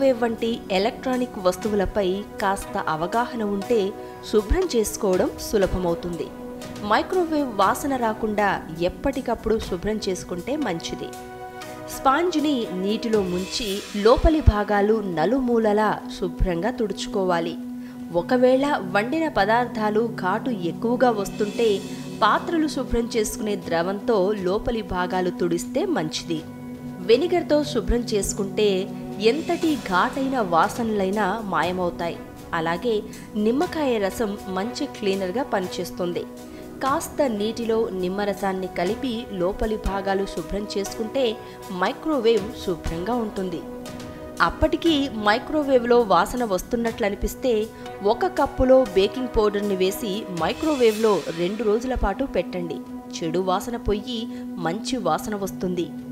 microwave వంటి electronic వస్తువులపై కాస్త అవగాహన ఉంటే శుభ్రం చేసుకోవడం సులభమవుతుంది మైక్రోవేవ్ వాసన రాకుండా ఎప్పటికప్పుడు శుభ్రం చేసుకుంటే మంచిది స్పాంజ్ని నీటిలో ముంచి లోపలి భాగాలు నలుమూలలా శుభ్రంగా తుడుచుకోవాలి ఒకవేళ వండిన పదార్థాలు ఘాటు ఎక్కువగా వస్తుంటే పాత్రలు శుభ్రం చేసుకునే ద్రవంతో లోపలి భాగాలు తుడిస్తే మంచిది వెనిగర్తో శుభ్రం చేసుకుంటే ఎంతటి ఘాటైన వాసనలైనా మాయమవుతాయి అలాగే నిమ్మకాయ రసం మంచి క్లీనర్గా పనిచేస్తుంది కాస్త నీటిలో నిమ్మరసాన్ని కలిపి లోపలి భాగాలు శుభ్రం చేసుకుంటే మైక్రోవేవ్ శుభ్రంగా ఉంటుంది అప్పటికి మైక్రోవేవ్లో వాసన వస్తున్నట్లు అనిపిస్తే ఒక కప్పులో బేకింగ్ పౌడర్ని వేసి మైక్రోవేవ్లో రెండు రోజుల పాటు పెట్టండి చెడు వాసన పొయ్యి మంచి వాసన వస్తుంది